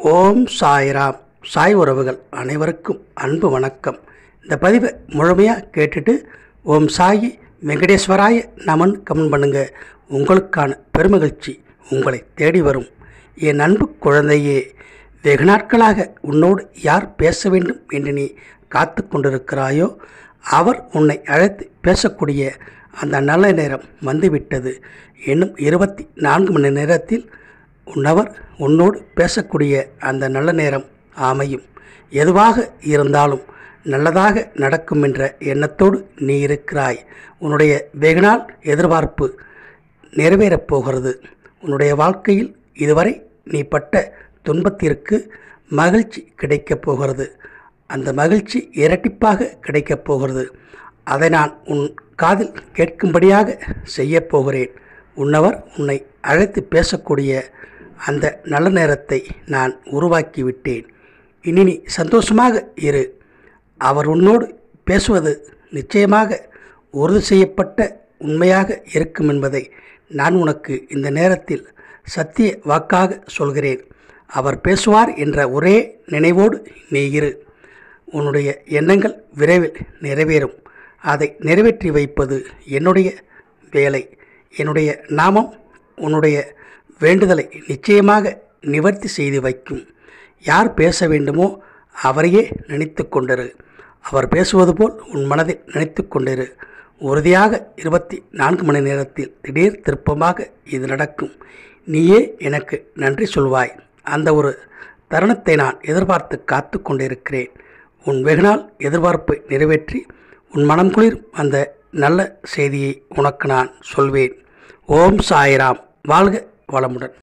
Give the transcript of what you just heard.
ஓம் சாய்ராம் சாய் உறவுகள் அனைவருக்கும் அன்பு வணக்கம் இந்த பதிவை முழுமையாக கேட்டுட்டு ஓம் சாயி வெங்கடேஸ்வராய நமன் கமெண்ட் பண்ணுங்க உங்களுக்கான பெருமகிழ்ச்சி உங்களை தேடி வரும் என் அன்பு குழந்தையே வெகு நாட்களாக உன்னோடு யார் பேச வேண்டும் என்று நீ காத்து கொண்டிருக்கிறாயோ அவர் உன்னை அழைத்து பேசக்கூடிய அந்த நல்ல நேரம் வந்துவிட்டது இன்னும் இருபத்தி நான்கு மணி நேரத்தில் உன்னவர் உன்னோடு பேசக்கூடிய அந்த நல்ல நேரம் அமையும் எதுவாக இருந்தாலும் நல்லதாக நடக்கும் என்ற எண்ணத்தோடு நீ இருக்கிறாய் உன்னுடைய வெகுநாள் எதிர்பார்ப்பு நிறைவேறப் போகிறது உன்னுடைய வாழ்க்கையில் இதுவரை நீ பட்ட துன்பத்திற்கு மகிழ்ச்சி கிடைக்கப் போகிறது அந்த மகிழ்ச்சி இரட்டிப்பாக கிடைக்கப் போகிறது அதை நான் உன் காதில் கேட்கும்படியாக செய்யப் போகிறேன் உன்னவர் உன்னை அழைத்து பேசக்கூடிய அந்த நல்ல நேரத்தை நான் உருவாக்கி விட்டேன் இனி நீ சந்தோஷமாக இரு அவர் உன்னோடு பேசுவது நிச்சயமாக உறுதி செய்யப்பட்ட உண்மையாக இருக்கும் என்பதை நான் உனக்கு இந்த நேரத்தில் சத்திய வாக்காக சொல்கிறேன் அவர் பேசுவார் என்ற ஒரே நினைவோடு நீ இரு உன்னுடைய எண்ணங்கள் விரைவில் நிறைவேறும் அதை நிறைவேற்றி வைப்பது என்னுடைய வேலை என்னுடைய நாமம் உன்னுடைய வேண்டுதலை நிச்சயமாக நிவர்த்தி செய்து வைக்கும் யார் பேச வேண்டுமோ அவரையே நினைத்து கொண்டிரு அவர் பேசுவது போல் உன் மனதில் நினைத்து கொண்டிரு உறுதியாக இருபத்தி நான்கு மணி நேரத்தில் திடீர் திருப்பமாக இது நடக்கும் நீயே எனக்கு நன்றி சொல்வாய் அந்த ஒரு தருணத்தை நான் எதிர்பார்த்து காத்து கொண்டிருக்கிறேன் உன் வெகுநாள் எதிர்பார்ப்பை நிறைவேற்றி உன் மனம் குளிர் அந்த நல்ல செய்தியை உனக்கு நான் சொல்வேன் ஓம் சாய்ராம் வாழ்க வளமுடன்